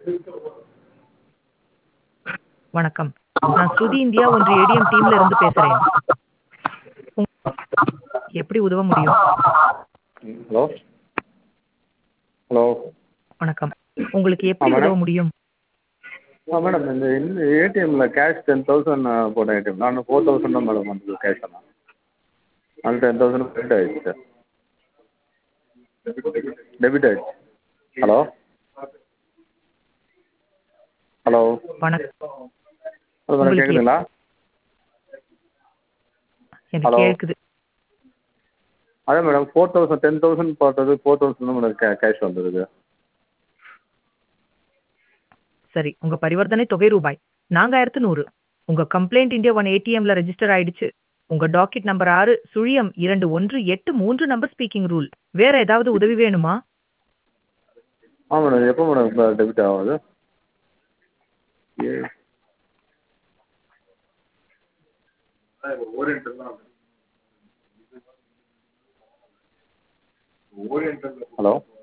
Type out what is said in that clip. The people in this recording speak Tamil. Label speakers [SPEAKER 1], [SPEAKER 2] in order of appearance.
[SPEAKER 1] வணக்கம் நான் ஸ்ருதி இந்தியா ஒன்று ஏடிஎம் டீம்ல இருந்து பேசுறேன் உங்க- எப்படி உதவ முடியும்
[SPEAKER 2] ஹலோ ஹலோ
[SPEAKER 1] வணக்கம் உங்களுக்கு எப்படி
[SPEAKER 2] ஆ,
[SPEAKER 1] உதவ
[SPEAKER 2] மேடம்.
[SPEAKER 1] முடியும்
[SPEAKER 2] ஆ மேடம் இந்த இந்த ஏடிஎம்மில் கேஷ் டென் தௌசண்ட் போட்டேன் ஏடிஎம் நான் ஃபோர் தௌசண்ட் தான் மேடம் வந்தது கேஷ் எல்லாம் அது டென் தௌசண்ட் கிரெடிட் ஆயிடுச்சு சார் டெபிட் ஆயிடுச்சு ஹலோ ஹலோ
[SPEAKER 1] வணக்கம்
[SPEAKER 2] ஹலோ மேடம்
[SPEAKER 1] உங்களுக்கு
[SPEAKER 2] கேட்குதுங்களா
[SPEAKER 1] எனக்கு
[SPEAKER 2] ஹலோ.
[SPEAKER 1] கேக்குது
[SPEAKER 2] அதான் madam four thousand ten thousand போட்டது ஃபோர் தௌசண்ட் தான் மேடம் கே கேஷ் வந்தது
[SPEAKER 1] சரி உங்க பரிவர்த்தனை தொகை ரூபாய் நான்காயிரத்து நூறு உங்க கம்ப்ளைண்ட் இந்தியா ஒன் ஏடிஎம்ல ரெஜிஸ்டர் ஆயிடுச்சு உங்க டாக்கெட் நம்பர் ஆறு சுழியம் இரண்டு ஒன்று எட்டு மூன்று நம்பர் ஸ்பீக்கிங் ரூல் வேற ஏதாவது உதவி வேணுமா
[SPEAKER 2] ஆ மேடம் எப்போ மேடம் இப்போ டெபிட் ஆகுது ஏ ஹலோ